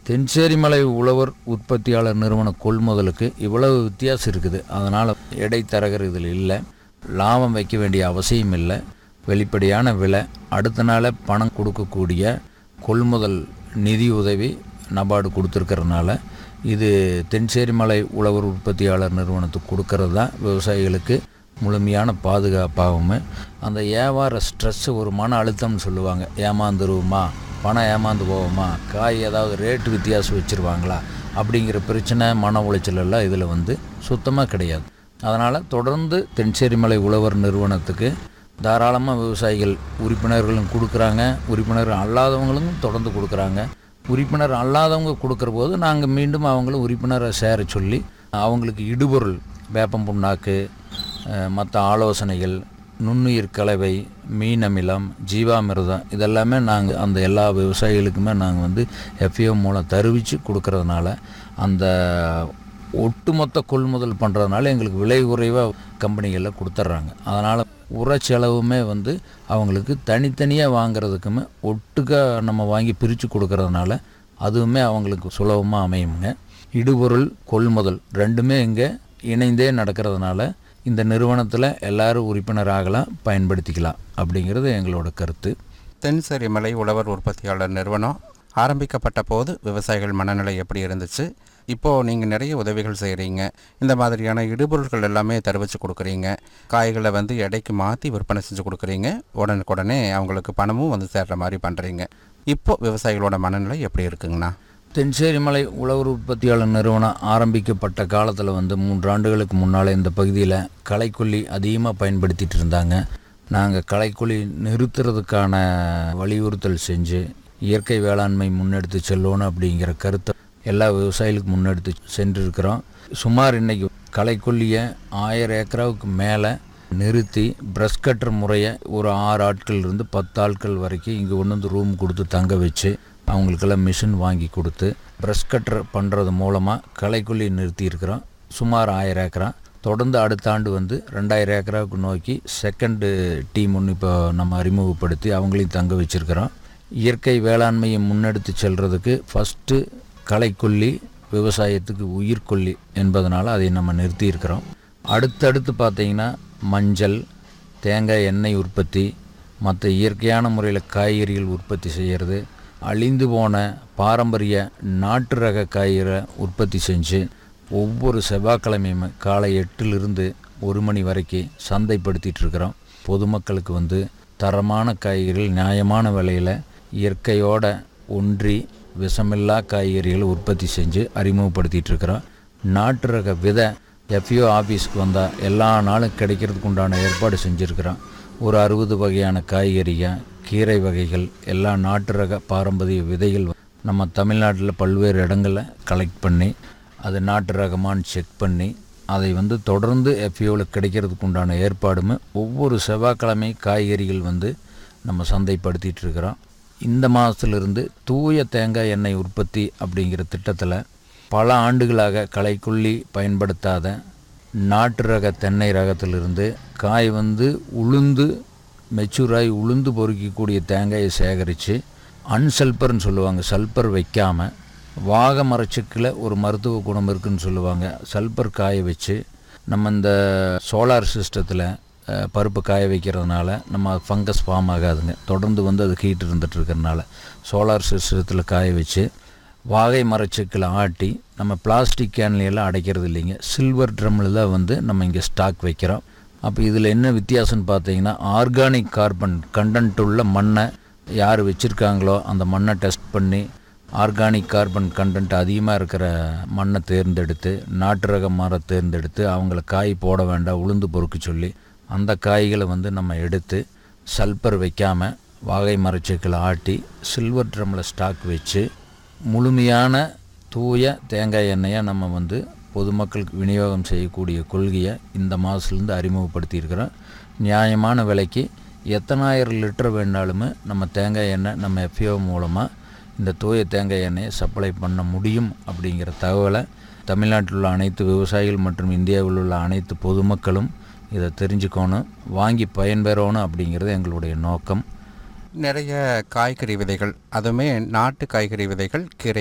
தென்சேரிமலை உழவர் உற்பத்தியாளர் நிறுவன கொள்முதலுக்கு இவ்வளவு வித்தியாசம் இருக்குது அதனால் இடைத்தரகர் இதில் இல்லை லாபம் வைக்க வேண்டிய அவசியம் இல்லை வெளிப்படையான விலை அடுத்த நாளே பணம் கொடுக்கக்கூடிய கொள்முதல் நிதி உதவி நபார்டு கொடுத்துருக்கறனால இது தென்சேரிமலை உழவர் உற்பத்தியாளர் நிறுவனத்துக்கு கொடுக்கறது தான் விவசாயிகளுக்கு முழுமையான பாதுகாப்பாகவும் அந்த வியாபார ஸ்ட்ரெஸ் ஒரு மன அழுத்தம்னு சொல்லுவாங்க ஏமாந்துருவோமா பணம் ஏமாந்து போவோமா காய் ஏதாவது ரேட்டு வித்தியாசம் வச்சுருவாங்களா அப்படிங்கிற பிரச்சனை மன உளைச்சல் எல்லாம் இதில் வந்து சுத்தமாக கிடையாது அதனால் தொடர்ந்து தென்சேரிமலை உழவர் நிறுவனத்துக்கு தாராளமாக விவசாயிகள் உறுப்பினர்களும் கொடுக்குறாங்க உறுப்பினர் அல்லாதவங்களும் தொடர்ந்து கொடுக்குறாங்க உறுப்பினர் அல்லாதவங்க கொடுக்குற போது நாங்கள் மீண்டும் அவங்களும் உறுப்பினரை சேர சொல்லி அவங்களுக்கு இடுபொருள் வேப்பம் புண்ணாக்கு மற்ற ஆலோசனைகள் நுண்ணுயிர் கலவை மீன் அமிலம் ஜீவாமிர்தம் இதெல்லாமே நாங்கள் அந்த எல்லா விவசாயிகளுக்குமே நாங்கள் வந்து எஃப்ஏஓ மூலம் தருவித்து கொடுக்கறதுனால அந்த ஒட்டுமொத்த கொள்முதல் பண்ணுறதுனால எங்களுக்கு விலை குறைவாக கம்பெனிகளில் கொடுத்துட்றாங்க அதனால் உர செலவுமே வந்து அவங்களுக்கு தனித்தனியாக வாங்குறதுக்குமே ஒட்டுக்கா நம்ம வாங்கி பிரித்து கொடுக்கறதுனால அதுவுமே அவங்களுக்கு சுலபமாக அமையுங்க இடுபொருள் கொள்முதல் ரெண்டுமே இங்கே இணைந்தே நடக்கிறதுனால இந்த நிறுவனத்தில் எல்லாரும் உறுப்பினர் ஆகலாம் பயன்படுத்திக்கலாம் அப்படிங்கிறது எங்களோட கருத்து தென்சேரி மலை உழவர் உற்பத்தியாளர் நிறுவனம் ஆரம்பிக்கப்பட்ட போது விவசாயிகள் மனநிலை எப்படி இருந்துச்சு இப்போது நீங்கள் நிறைய உதவிகள் செய்கிறீங்க இந்த மாதிரியான இடுபொருட்கள் எல்லாமே தெரிவித்து கொடுக்குறீங்க காய்களை வந்து எடைக்கு மாற்றி விற்பனை செஞ்சு கொடுக்குறீங்க உடனுக்குடனே அவங்களுக்கு பணமும் வந்து சேர்ற மாதிரி பண்ணுறீங்க இப்போ விவசாயிகளோட மனநிலை எப்படி இருக்குங்கண்ணா தென்சேரிமலை உழவர் உற்பத்தியாளர் நிறுவனம் ஆரம்பிக்கப்பட்ட காலத்தில் வந்து மூன்று ஆண்டுகளுக்கு முன்னால் இந்த பகுதியில் களைக்கொல்லி அதிகமாக பயன்படுத்திட்டு இருந்தாங்க நாங்கள் களைக்கொல்லி நிறுத்துறதுக்கான வலியுறுத்தல் செஞ்சு இயற்கை வேளாண்மை முன்னெடுத்து செல்லணும் அப்படிங்கிற கருத்தை எல்லா விவசாயிகளுக்கு முன்னெடுத்து சென்றிருக்கிறோம் சுமார் இன்னைக்கு களைக்கொல்லியை ஆயிரம் ஏக்கராவுக்கு மேலே நிறுத்தி ப்ரஷ் கட்டர் முறையை ஒரு ஆறு ஆட்கள் இருந்து பத்து ஆட்கள் வரைக்கும் இங்கே கொண்டு வந்து ரூம் கொடுத்து தங்க வச்சு அவங்களுக்கெல்லாம் மிஷின் வாங்கி கொடுத்து ப்ரஷ் கட்டர் பண்ணுறது மூலமாக களைக்கொல்லி நிறுத்தி இருக்கிறோம் சுமார் ஆயிரம் ஏக்கரா தொடர்ந்து அடுத்த ஆண்டு வந்து ரெண்டாயிரம் ஏக்கராவுக்கு நோக்கி செகண்டு டீம் ஒன்று இப்போ நம்ம அறிமுகப்படுத்தி அவங்களையும் தங்க வச்சுருக்கிறோம் இயற்கை வேளாண்மையை முன்னெடுத்து செல்றதுக்கு ஃபஸ்ட்டு களைக்கொல்லி விவசாயத்துக்கு உயிர்கொல்லி என்பதனால் அதை நம்ம நிறுத்தி இருக்கிறோம் அடுத்தடுத்து பார்த்தீங்கன்னா மஞ்சள் தேங்காய் எண்ணெய் உற்பத்தி மற்ற இயற்கையான முறையில் காய்கறிகள் உற்பத்தி செய்கிறது அழிந்து போன பாரம்பரிய நாட்டு ரக காய்கறி உற்பத்தி செஞ்சு ஒவ்வொரு செவ்வாய்க்கிழமையுமே காலை எட்டிலிருந்து ஒரு மணி வரைக்கும் சந்தைப்படுத்திட்டு இருக்கிறோம் பொதுமக்களுக்கு வந்து தரமான காய்கறிகள் நியாயமான விலையில் இயற்கையோட ஒன்றி விஷமில்லா காய்கறிகளை உற்பத்தி செஞ்சு அறிமுகப்படுத்திட்டு இருக்கிறோம் நாட்டு ரக விதை எஃப்யூ ஆஃபீஸ்க்கு வந்தால் எல்லா நாளும் கிடைக்கிறதுக்கு உண்டான ஏற்பாடு செஞ்சுருக்கிறோம் ஒரு அறுபது வகையான காய்கறிகள் கீரை வகைகள் எல்லா நாட்டு ரக பாரம்பரிய விதைகள் நம்ம தமிழ்நாட்டில் பல்வேறு இடங்களில் கலெக்ட் பண்ணி அது நாட்டு ரகமான்னு செக் பண்ணி அதை வந்து தொடர்ந்து எஃப்யூவில் கிடைக்கிறதுக்கு உண்டான ஏற்பாடுமே ஒவ்வொரு செவ்வாய்க்கிழமை காய்கறிகள் வந்து நம்ம சந்தைப்படுத்திட்டு இருக்கிறோம் இந்த மாதத்துலேருந்து தூய தேங்காய் எண்ணெய் உற்பத்தி அப்படிங்கிற திட்டத்தில் பல ஆண்டுகளாக களைக்கொல்லி பயன்படுத்தாத நாட்டு ரக தென்னை ரகத்திலிருந்து காய் வந்து உளுந்து மெச்சூராகி உளுந்து பொறுக்கக்கூடிய தேங்காயை சேகரித்து அன்சல்பர்னு சொல்லுவாங்க சல்பர் வைக்காமல் வாக மரச்சுக்கில் ஒரு மருத்துவ குணம் இருக்குன்னு சொல்லுவாங்க சல்பர் காய வச்சு நம்ம இந்த சோலார் சிஸ்டத்தில் பருப்பு காய வைக்கிறதுனால நம்ம ஃபங்கஸ் ஃபார்ம் ஆகாதுங்க தொடர்ந்து வந்து அது ஹீட் இருந்துட்டு இருக்கறனால சோலார் சிஸ்டத்தில் காய வச்சு வாகை மரச்சுக்கில் ஆட்டி நம்ம பிளாஸ்டிக் கேன்ல எல்லாம் அடைக்கிறது இல்லைங்க சில்வர் ட்ரம்மில் தான் வந்து நம்ம இங்கே ஸ்டாக் வைக்கிறோம் அப்போ இதில் என்ன வித்தியாசம்னு பார்த்தீங்கன்னா ஆர்கானிக் கார்பன் கண்டென்ட் உள்ள மண்ணை யார் வச்சுருக்காங்களோ அந்த மண்ணை டெஸ்ட் பண்ணி ஆர்கானிக் கார்பன் கண்டென்ட் அதிகமாக இருக்கிற மண்ணை தேர்ந்தெடுத்து நாட்டு ரக மரம் தேர்ந்தெடுத்து அவங்கள காய் போட வேண்டாம் உளுந்து பொறுக்க சொல்லி அந்த காய்களை வந்து நம்ம எடுத்து சல்பர் வைக்காமல் வாகை மரச்செக்கில் ஆட்டி சில்வர் ட்ரம்மில் ஸ்டாக் வச்சு முழுமையான தூய தேங்காய் எண்ணெயை நம்ம வந்து பொதுமக்களுக்கு விநியோகம் செய்யக்கூடிய கொள்கையை இந்த மாதத்துலேருந்து அறிமுகப்படுத்தியிருக்கிறோம் நியாயமான விலைக்கு எத்தனாயிரம் லிட்டர் வேணாலுமே நம்ம தேங்காய் எண்ணெய் நம்ம எஃப்ஓ மூலமாக இந்த தூய தேங்காய் எண்ணெயை சப்ளை பண்ண முடியும் அப்படிங்கிற தகவலை தமிழ்நாட்டில் உள்ள அனைத்து விவசாயிகள் மற்றும் இந்தியாவில் உள்ள அனைத்து பொதுமக்களும் இதை தெரிஞ்சுக்கணும் வாங்கி பயன்பெறணும் அப்படிங்கிறது எங்களுடைய நோக்கம் நிறைய காய்கறி விதைகள் அதுவுமே நாட்டு காய்கறி விதைகள் கீரை